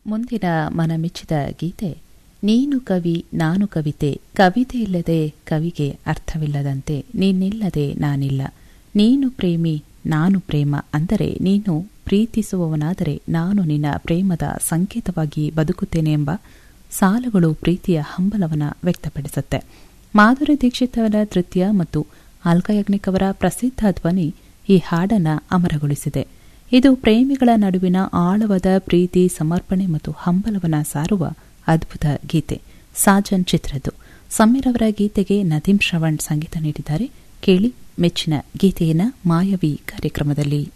ಮುಂದಿನ ಮನಮೆಚ್ಚಿದ ಗೀತೆ ನೀನು ಕವಿ ನಾನು ಕವಿತೆ ಕವಿತೆ ಇಲ್ಲದೆ ಕವಿಗೆ ಅರ್ಥವಿಲ್ಲದಂತೆ ನೀನಿಲ್ಲದೆ ನಾನಿಲ್ಲ ನೀನು ಪ್ರೇಮಿ ನಾನು ಪ್ರೇಮ ಅಂದರೆ ನೀನು ಪ್ರೀತಿಸುವವನಾದರೆ ನಾನು ನಿನ್ನ ಪ್ರೇಮದ ಸಂಕೇತವಾಗಿ ಬದುಕುತ್ತೇನೆ ಎಂಬ ಸಾಲುಗಳು ಪ್ರೀತಿಯ ಹಂಬಲವನ್ನ ವ್ಯಕ್ತಪಡಿಸುತ್ತೆ ಮಾಧುರಿ ದೀಕ್ಷಿತ್ ಅವರ ತೃತೀಯ ಮತ್ತು ಆಲ್ಕಯಾಗ್ನಿಕ್ ಅವರ ಪ್ರಸಿದ್ಧ ಧ್ವನಿ ಈ ಹಾಡನ್ನ ಅಮರಗೊಳಿಸಿದೆ ಇದು ಪ್ರೇಮಿಗಳ ನಡುವಿನ ಆಳವಾದ ಪ್ರೀತಿ ಸಮರ್ಪಣೆ ಮತ್ತು ಹಂಬಲವನ್ನ ಸಾರುವ ಅದ್ಭುತ ಗೀತೆ ಸಾಜನ್ ಚಿತ್ರದ್ದು ಸಮೀರ್ ಅವರ ಗೀತೆಗೆ ನದೀಂ ಶ್ರವಣ್ ಸಂಗೀತ ನೀಡಿದ್ದಾರೆ ಕೇಳಿ ಮೆಚ್ಚಿನ ಗೀತೆಯನ್ನ ಮಾಯವಿ ಕಾರ್ಯಕ್ರಮದಲ್ಲಿ